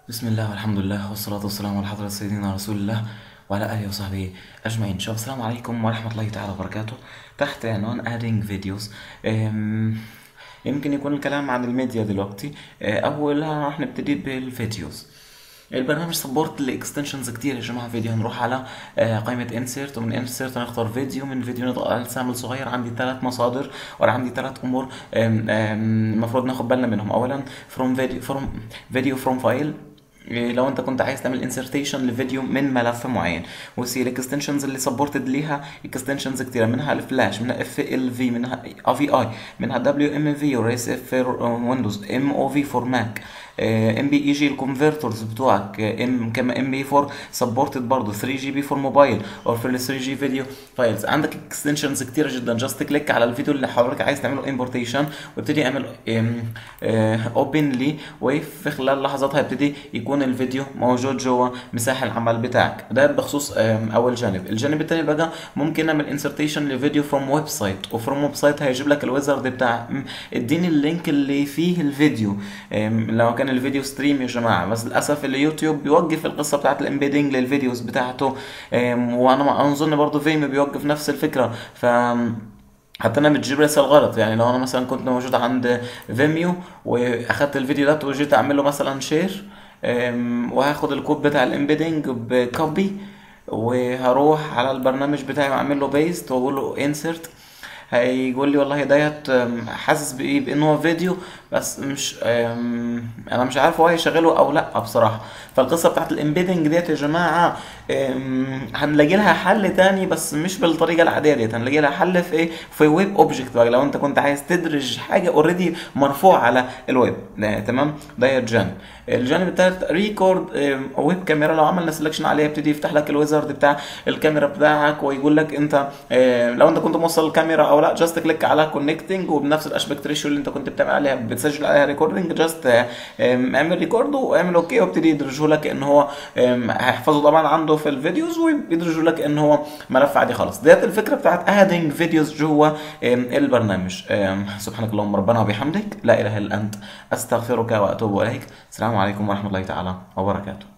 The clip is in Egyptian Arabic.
بسم الله والحمد لله والصلاة والسلام على حضرة سيدنا رسول الله وعلى آله وصحبه أجمعين شباب السلام عليكم ورحمة الله تعالى وبركاته تحت عنوان adding videos أم، يمكن يكون الكلام عن الميديا دلوقتي أه، أولها راح نبتدي بالفيديوز البرنامج سبورت لاكستنشنز كتير يا جماعه فيديو هنروح على آه، قائمه انسيرت ومن انسيرت هنختار فيديو من فيديو نضغط سامل صغير عندي ثلاث مصادر وانا عندي ثلاث امور آم، آم، المفروض ناخد بالنا منهم اولا فروم فيديو فروم فيديو فروم فايل لو انت كنت عايز تعمل انسرتيشن لفيديو من ملف معين وسي الاكستنشنز اللي سبورتد ليها اكستنشنز كتيره منها الفلاش منها اف ال في منها اي في اي منها دبليو ام في وريس اف ويندوز ام او في فور ماك ام بي اي جي الكونفرترز بتوعك ام كما ام بي 4 سبورتد برضه 3 جي بي فور موبايل او في ال 3 جي فيديو فايلز عندك اكستنشنز كتيره جدا جاست كليك على الفيديو اللي حضرتك عايز تعمله امبورتيشن وابتدي اعمل اوبن لي وفي خلال لحظات هيبتدي يكون الفيديو موجود جوا مساحه العمل بتاعك ده بخصوص آم، اول جانب الجانب الثاني بقى ممكن نعمل انسرتيشن لفيديو فروم ويب سايت وفروم ويب سايت هيجيب لك الويزرد بتاع م، اديني اللينك اللي فيه الفيديو آم، لو كان الفيديو ستريم يا جماعه بس للاسف اليوتيوب بيوقف القصه بتاعت الامبيدنج للفيديوز بتاعته آم، وانا ما اظن برضه فيمو بيوقف نفس الفكره ف حتى انا بتجيب رسائل غلط يعني لو انا مثلا كنت موجود عند فيميو واخدت الفيديو ده وجيت اعمل له مثلا شير أم، وهاخد الكود بتاع الامبيدنج بكوبي وهروح على البرنامج بتاعي واعمل له بيست واقول له انسرت هيقول لي والله ديت أم، حاسس بايه بان هو فيديو بس مش أم، انا مش عارف هو هيشغله او لا بصراحه فالقصه بتاعت الامبيدنج ديت يا جماعه أم، هنلاقي لها حل تاني بس مش بالطريقه العاديه ديت هنلاقي لها حل في ايه في ويب اوبجكت بقى لو انت كنت عايز تدرج حاجه اوريدي مرفوع على الويب ده تمام ده جانب الجانب الثالث ريكورد ويب كاميرا لو عملنا سelection عليها يبتدي يفتح لك الويزرد بتاع الكاميرا بتاعك ويقول لك انت آه، لو انت كنت موصل الكاميرا او لا جاست كليك على كونكتنج وبنفس الاشبكت ريشيو اللي انت كنت بتعمل عليها بتسجل عليها ريكوردنج جاست اعمل ريكورد واعمل اوكي وابتدي يدرجه لك ان هو آم، هيحفظه طبعا عنده في الفيديوز ويدرجه لك ان هو ملف عادي خالص ديت الفكره بتاعت ادنج فيديوز جوه آم، البرنامج آم، سبحانك اللهم ربنا وبحمدك لا اله الا انت استغفرك واتوب اليك السلام عليكم ورحمه الله تعالى وبركاته